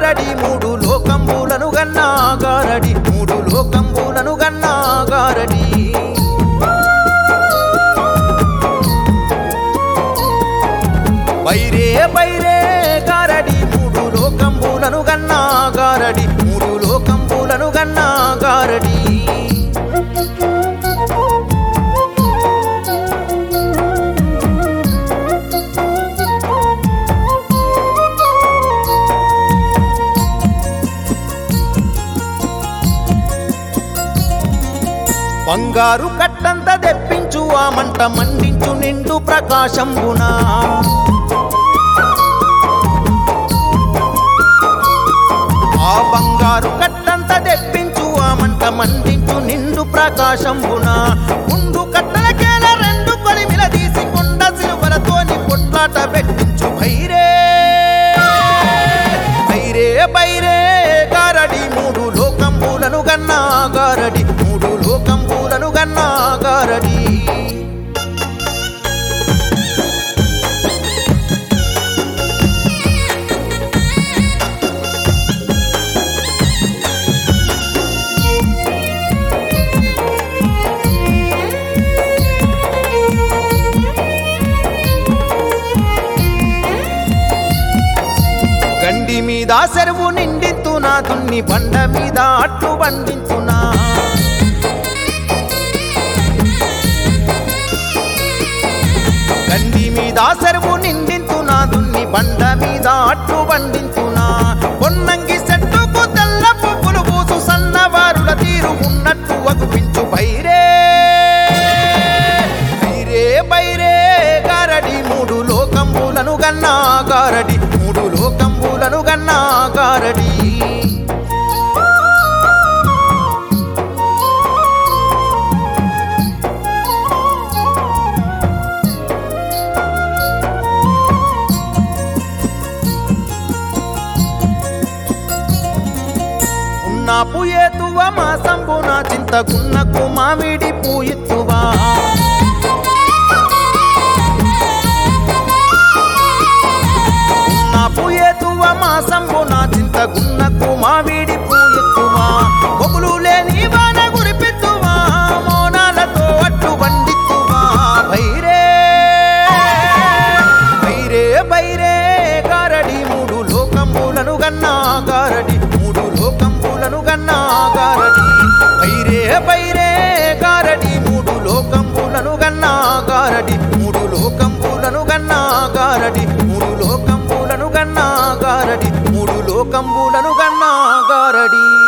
గారడి మూడు లోకంబులను గన్నా గారడి మూడు లోకంబులను గన్నా గారడి బైరే బైరే గారడి మూడు లోకంబులను గన్నా గారడి మూడు లోకంబులను గన్నా గారడి బంగారు కట్టంత తెప్పించు ఆ మంట మండించు నిండు ప్రకాశంబునా ఆ బంగారు కట్టంత తెప్పించు ఆ మంట మండించు నిండు ప్రకాశంబున ముందు కట్టలకేల రెండు కొలిమిల తీసి కొండ సిలువలతోని కొట్లాట పెట్టించు భైరే భైరే బైరే గారడి మూడు లోకంబులను గన్నా గారడి మూడు లోకంబులను గన్నా గారడి గండి మీద చెరువు నిండింతునా దున్ని బండ మీద అట్లు బండించునా గండి మీద చెరువు నిండింతునా దున్ని బండ మీద అట్లు బండించునా పొన్నంగి చెట్టుకు తెల్ల పువ్వులు పూసు సన్నవారుల తీరు ఉన్నట్టు అగుపించు బైరే బైరే బైరే గారడి మూడు లోకంబులను గన్నా గారడి మూడు లోకంబులను గన్నా గారడి ఉన్న పూయేతువ మా సంబున చింతకున్నకు మామిడి పూయిత్తువా ఉన్న పూయేతువ మా సంబున చింతకున్నకు మామిడి పూయిత్తువా పొగులు లేని వాన గురిపిత్తువా మోనాలతో అట్టు బండిత్తువా భైరే బైరే బైరే గారడి మూడు లోకంబులను గన్నా గారడి మూడు లోకంబులను గన్నా గారడి బైరే బైరే గారడి మూడు లోకంబులను గన్నా గారడి మూడు లోకంబులను గన్నా గారడి మూడు లోకంబులను గన్నా గారడి మూడు లోకంబులను గన్నా గారడి